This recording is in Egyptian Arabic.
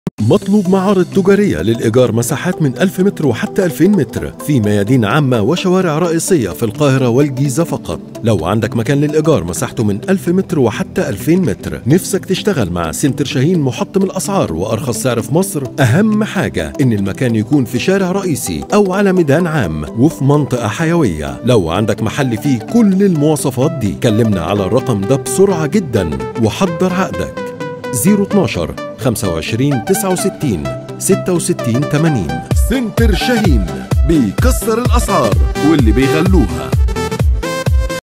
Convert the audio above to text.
مطلوب معارض تجارية للإيجار مساحات من 1000 متر وحتى 2000 متر في ميادين عامة وشوارع رئيسية في القاهرة والجيزة فقط لو عندك مكان للإيجار مساحته من 1000 متر وحتى 2000 متر نفسك تشتغل مع سنتر شاهين محطم الأسعار وأرخص سعر في مصر أهم حاجة إن المكان يكون في شارع رئيسي أو على ميدان عام وفي منطقة حيوية لو عندك محل فيه كل المواصفات دي كلمنا على الرقم ده بسرعة جدا وحضر عقدك 012 25 69 66 80 سنتر شاهين بيكسر الأسعار واللي بيغلوها